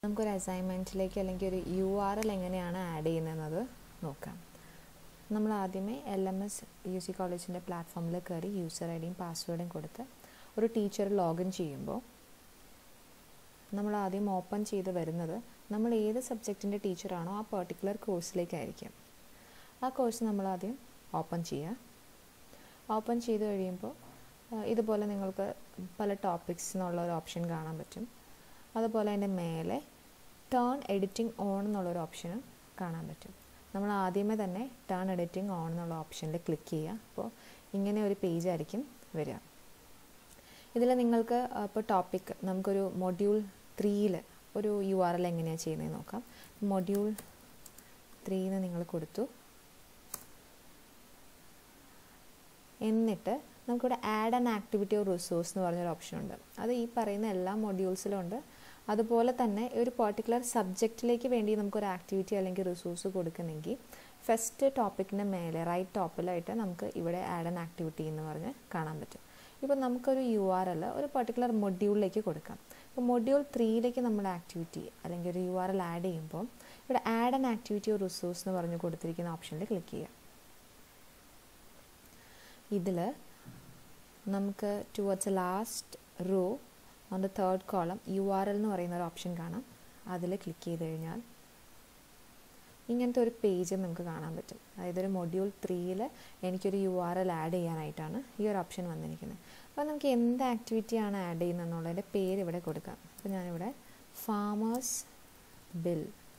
നമുക്കൊരു അസൈൻമെൻറ്റിലേക്ക് അല്ലെങ്കിൽ ഒരു യു ആർ എൽ എങ്ങനെയാണ് ആഡ് ചെയ്യുന്നതെന്നത് നോക്കാം നമ്മൾ ആദ്യമേ L M S U C കോളേജിൻ്റെ പ്ലാറ്റ്ഫോമിൽ കയറി യൂസർ ഐ ഡിയും പാസ്വേഡും കൊടുത്ത് ഒരു ടീച്ചർ ലോഗിൻ ചെയ്യുമ്പോൾ നമ്മൾ ആദ്യം ഓപ്പൺ ചെയ്ത് വരുന്നത് നമ്മൾ ഏത് സബ്ജക്റ്റിൻ്റെ ടീച്ചറാണോ ആ പെർട്ടിക്കുലർ കോഴ്സിലേക്കായിരിക്കും ആ കോഴ്സ് നമ്മൾ ആദ്യം ഓപ്പൺ ചെയ്യുക ഓപ്പൺ ചെയ്ത് കഴിയുമ്പോൾ ഇതുപോലെ നിങ്ങൾക്ക് പല ടോപ്പിക്സ് എന്നുള്ള ഒരു ഓപ്ഷൻ കാണാൻ പറ്റും അതുപോലെ അതിൻ്റെ മേലെ ടേൺ എഡിറ്റിംഗ് ഓൺ എന്നുള്ളൊരു ഓപ്ഷനും കാണാൻ പറ്റും നമ്മൾ ആദ്യമേ തന്നെ ടേൺ എഡിറ്റിംഗ് ഓൺ എന്നുള്ള ഓപ്ഷനിൽ ക്ലിക്ക് ചെയ്യുക അപ്പോൾ ഇങ്ങനെ ഒരു പേജ് ആയിരിക്കും വരിക ഇതിൽ നിങ്ങൾക്ക് ഇപ്പോൾ ടോപ്പിക് നമുക്കൊരു മൊഡ്യൂൾ ത്രീയിൽ ഒരു യു ആർ എൽ എങ്ങനെയാണ് ചെയ്യുന്നത് നോക്കാം മൊഡ്യൂൾ ത്രീന്ന് നിങ്ങൾ കൊടുത്തു എന്നിട്ട് നമുക്കിവിടെ add an activity or resource എന്ന് പറഞ്ഞൊരു ഓപ്ഷൻ ഉണ്ട് അത് ഈ പറയുന്ന എല്ലാ മൊഡ്യൂൾസിലും ഉണ്ട് അതുപോലെ തന്നെ ഒരു പെർട്ടിക്കുലർ സബ്ജക്റ്റിലേക്ക് വേണ്ടി നമുക്കൊരു ആക്ടിവിറ്റി അല്ലെങ്കിൽ റിസോഴ്സ് കൊടുക്കണമെങ്കിൽ ഫസ്റ്റ് ടോപ്പിക്കിൻ്റെ മേലെ റൈറ്റ് ടോപ്പിലായിട്ട് നമുക്ക് ഇവിടെ ആഡ് ആൻ ആക്ടിവിറ്റി എന്ന് പറഞ്ഞ് കാണാൻ പറ്റും ഇപ്പോൾ നമുക്കൊരു യു ആർ എൽ ഒരു പെർട്ടിക്കുലർ മൊഡ്യൂളിലേക്ക് കൊടുക്കാം ഇപ്പോൾ മൊഡ്യൂൾ ത്രീയിലേക്ക് നമ്മൾ ആക്ടിവിറ്റി അല്ലെങ്കിൽ ഒരു യു ആർ എൽ ആഡ് ചെയ്യുമ്പോൾ ഇവിടെ add an activity or resource എന്ന് പറഞ്ഞ് കൊടുത്തിരിക്കുന്ന ഓപ്ഷനിൽ ക്ലിക്ക് ചെയ്യുക ഇതിൽ നമുക്ക് towards last row on the third column U R L എന്ന് പറയുന്ന ഒരു ഓപ്ഷൻ കാണാം അതിൽ ക്ലിക്ക് ചെയ്ത് കഴിഞ്ഞാൽ ഇങ്ങനത്തെ ഒരു പേജ് നമുക്ക് കാണാൻ പറ്റും അതായത് ഒരു മൊഡ്യൂൾ ത്രീയിൽ എനിക്കൊരു യു ആർ എൽ ആഡ് ചെയ്യാനായിട്ടാണ് ഈ ഒരു ഓപ്ഷൻ വന്നിരിക്കുന്നത് അപ്പോൾ നമുക്ക് എന്ത് ആക്ടിവിറ്റിയാണ് ആഡ് ചെയ്യുന്നത് എന്നുള്ളതിൻ്റെ പേര് ഇവിടെ കൊടുക്കാം അപ്പോൾ ഞാനിവിടെ farmers bill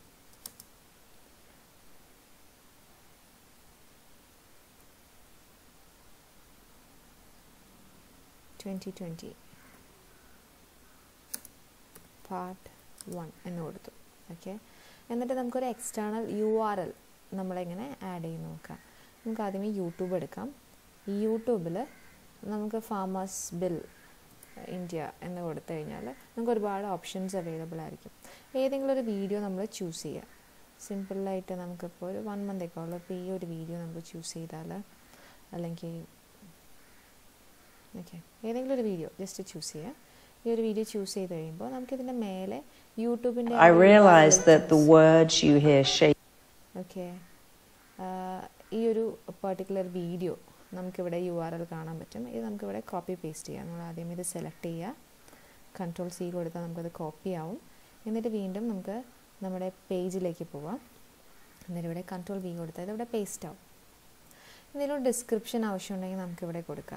twenty twenty part one എന്ന് കൊടുത്തു ഓക്കെ എന്നിട്ട് നമുക്കൊരു എക്സ്റ്റേണൽ യു ആർ എൽ നമ്മളെങ്ങനെ ആഡ് ചെയ്ത് നോക്കാം നമുക്ക് ആദ്യമേ യൂട്യൂബ് എടുക്കാം യൂട്യൂബിൽ നമുക്ക് ഫാമേഴ്സ് ബിൽ ഇന്ത്യ എന്ന് കൊടുത്തു കഴിഞ്ഞാൽ നമുക്ക് ഒരുപാട് ഓപ്ഷൻസ് അവൈലബിൾ ആയിരിക്കും ഏതെങ്കിലും ഒരു വീഡിയോ നമ്മൾ ചൂസ് ചെയ്യുക സിമ്പിളായിട്ട് നമുക്കിപ്പോൾ ഒരു വൺ മന്തൊക്കെ ഉള്ളൂ ഇപ്പോൾ ഈ ഒരു വീഡിയോ നമുക്ക് ചൂസ് ചെയ്താൽ അല്ലെങ്കിൽ ഓക്കെ ഏതെങ്കിലും ഒരു വീഡിയോ ജസ്റ്റ് ചൂസ് ചെയ്യുക ഈ ഒരു വീഡിയോ ചൂസ് ചെയ്ത് കഴിയുമ്പോൾ നമുക്കിതിൻ്റെ മേലെ യൂട്യൂബിൻ്റെ I realize that the words you hear shape. Okay ഈ ഒരു പെർട്ടിക്കുലർ വീഡിയോ നമുക്കിവിടെ യു ആർ എൽ കാണാൻ പറ്റും ഇത് നമുക്കിവിടെ കോപ്പി പേസ്റ്റ് ചെയ്യാം നമ്മൾ ആദ്യം ഇത് സെലക്ട് ചെയ്യുക കൺട്രോൾ സി കൊടുത്താൽ നമുക്കത് കോപ്പി ആവും എന്നിട്ട് വീണ്ടും നമുക്ക് നമ്മുടെ പേജിലേക്ക് പോവാം എന്നിട്ട് ഇവിടെ കൺട്രോൾ വി കൊടുത്താൽ ഇതിവിടെ പേസ്റ്റ് ആവും എന്തെങ്കിലും ഡിസ്ക്രിപ്ഷൻ ആവശ്യമുണ്ടെങ്കിൽ നമുക്കിവിടെ കൊടുക്കാം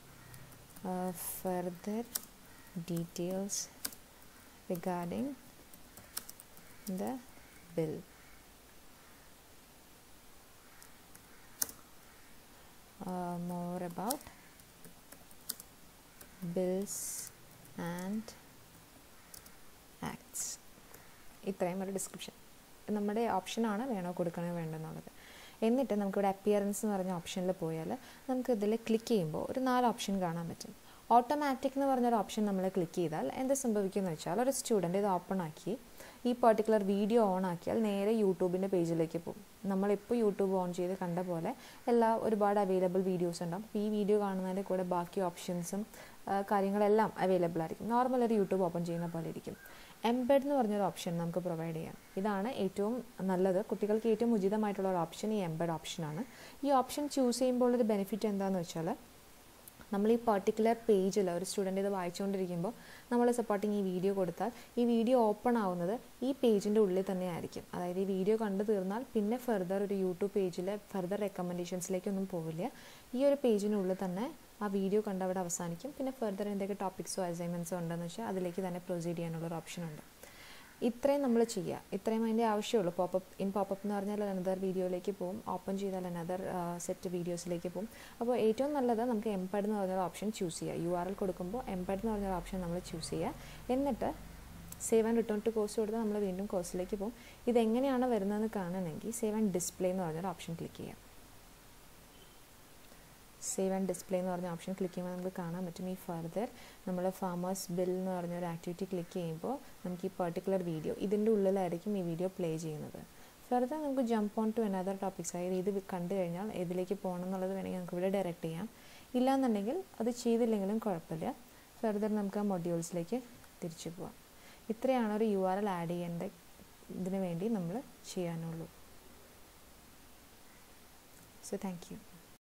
further details regarding the bill. Uh, more about bills and acts. ഇത്രയും ഒരു ഡിസ്ക്രിപ്ഷൻ നമ്മുടെ ഓപ്ഷനാണ് വേണോ കൊടുക്കണോ വേണ്ടെന്നുള്ളത് എന്നിട്ട് നമുക്കിവിടെ അപ്പിയറൻസ് എന്ന് പറഞ്ഞ ഓപ്ഷനിൽ പോയാൽ നമുക്ക് ഇതിൽ ക്ലിക്ക് ചെയ്യുമ്പോൾ ഒരു നാല് ഓപ്ഷൻ കാണാൻ പറ്റും ഓട്ടോമാറ്റിക് എന്ന് പറഞ്ഞൊരു ഓപ്ഷൻ നമ്മൾ ക്ലിക്ക് ചെയ്താൽ എന്ത് സംഭവിക്കുമെന്ന് വെച്ചാൽ ഒരു സ്റ്റുഡൻറ്റ് ഇത് ഓപ്പൺ ആക്കി ഈ പർട്ടിക്കുലർ വീഡിയോ ഓൺ ആക്കിയാൽ നേരെ യൂട്യൂബിൻ്റെ പേജിലേക്ക് പോകും നമ്മളിപ്പോൾ യൂട്യൂബ് ഓൺ ചെയ്ത് കണ്ട പോലെ എല്ലാ ഒരുപാട് അവൈലബിൾ വീഡിയോസ് ഉണ്ടാവും അപ്പോൾ ഈ വീഡിയോ കാണുന്നതിൻ്റെ കൂടെ ബാക്കി ഓപ്ഷൻസും കാര്യങ്ങളെല്ലാം അവൈലബിൾ ആയിരിക്കും നോർമൽ ഒരു യൂട്യൂബ് ഓപ്പൺ ചെയ്യുന്ന പോലെ ഇരിക്കും എംബെഡ് എന്ന് പറഞ്ഞൊരു ഓപ്ഷൻ നമുക്ക് പ്രൊവൈഡ് ചെയ്യാം ഇതാണ് ഏറ്റവും നല്ലത് കുട്ടികൾക്ക് ഏറ്റവും ഉചിതമായിട്ടുള്ള ഒരു ഓപ്ഷൻ ഈ എംബെഡ് ഓപ്ഷനാണ് ഈ ഓപ്ഷൻ ചൂസ് ചെയ്യുമ്പോൾ ഒരു ബെനിഫിറ്റ് എന്താണെന്ന് വെച്ചാൽ നമ്മൾ ഈ പർട്ടിക്കുലർ പേജിൽ ഒരു സ്റ്റുഡൻ്റ് ഇത് വായിച്ചുകൊണ്ടിരിക്കുമ്പോൾ നമ്മൾ സപ്പോർട്ടിങ് ഈ വീഡിയോ കൊടുത്താൽ ഈ വീഡിയോ ഓപ്പൺ ആവുന്നത് ഈ പേജിൻ്റെ ഉള്ളിൽ തന്നെ ആയിരിക്കും അതായത് ഈ വീഡിയോ കണ്ടു തീർന്നാൽ പിന്നെ ഫെർദർ ഒരു യൂട്യൂബ് പേജിൽ ഫെർദർ റെക്കമെൻഡേഷൻസിലേക്കൊന്നും പോവില്ല ഈ ഒരു പേജിനുള്ളിൽ തന്നെ ആ വീഡിയോ കണ്ട് അവിടെ അവസാനിക്കും പിന്നെ ഫെർദർ എന്തൊക്കെ ടോപ്പിക്സോ അസൈൻമെൻറ്റ്സോ ഉണ്ടെന്ന് വെച്ചാൽ അതിലേക്ക് തന്നെ പ്രൊസീഡ് ചെയ്യാനുള്ളൊരു ഓപ്ഷൻ ഉണ്ട് ഇത്രയും നമ്മൾ ചെയ്യുക ഇത്രയും അതിൻ്റെ ആവശ്യമുള്ളൂ പോപ്പപ്പ് ഇൻ പോപ്പപ്പ് എന്ന് പറഞ്ഞാൽ അനദർ വീഡിയോയിലേക്ക് പോകും ഓപ്പൺ ചെയ്താൽ അനദർ സെറ്റ് വീഡിയോസിലേക്ക് പോകും അപ്പോൾ ഏറ്റവും നല്ലത് നമുക്ക് എംപഡ് എന്ന് പറഞ്ഞൊരു ഓപ്ഷൻ ചൂസ് ചെയ്യുക യു ആർ എൽ കൊടുക്കുമ്പോൾ എംപഡ് എന്ന് പറഞ്ഞൊരു ഓപ്ഷൻ നമ്മൾ ചൂസ് ചെയ്യുക എന്നിട്ട് save and return to course കൊടുത്താൽ നമ്മൾ വീണ്ടും കോഴ്സിലേക്ക് പോകും ഇതെങ്ങനെയാണ് വരുന്നതെന്ന് കാണണമെങ്കിൽ സേവ് ആൻഡ് ഡിസ്പ്ലേ എന്ന് പറഞ്ഞൊരു ഓപ്ഷൻ ക്ലിക്ക് ചെയ്യാം സേവ് ആൻഡ് ഡിസ്പ്ലേ എന്ന് പറഞ്ഞ ഓപ്ഷൻ ക്ലിക്ക് ചെയ്യുമ്പോൾ നമുക്ക് കാണാൻ പറ്റും ഈ ഫർദർ നമ്മൾ ഫാമേഴ്സ് ബിൽ എന്ന് പറഞ്ഞ ഒരു ആക്ടിവിറ്റി ക്ലിക്ക് ചെയ്യുമ്പോൾ നമുക്ക് ഈ പെർട്ടിക്കുലർ വീഡിയോ ഇതിൻ്റെ ഉള്ളിലായിരിക്കും ഈ വീഡിയോ പ്ലേ ചെയ്യുന്നത് ഫർദർ നമുക്ക് jump on to another topics അതായത് ഇത് കണ്ടു കഴിഞ്ഞാൽ ഏതിലേക്ക് പോകണം എന്നുള്ളത് വേണമെങ്കിൽ നമുക്ക് ഇവിടെ ഡയറക്റ്റ് ചെയ്യാം ഇല്ലാന്നുണ്ടെങ്കിൽ അത് ചെയ്തില്ലെങ്കിലും കുഴപ്പമില്ല ഫർദർ നമുക്ക് ആ മൊഡ്യൂൾസിലേക്ക് തിരിച്ചു പോവാം ഇത്രയാണ് ഒരു യു ആർ എൽ ആഡ് ചെയ്യേണ്ട ഇതിന് വേണ്ടി നമ്മൾ ചെയ്യാനുള്ളൂ സോ താങ്ക് യു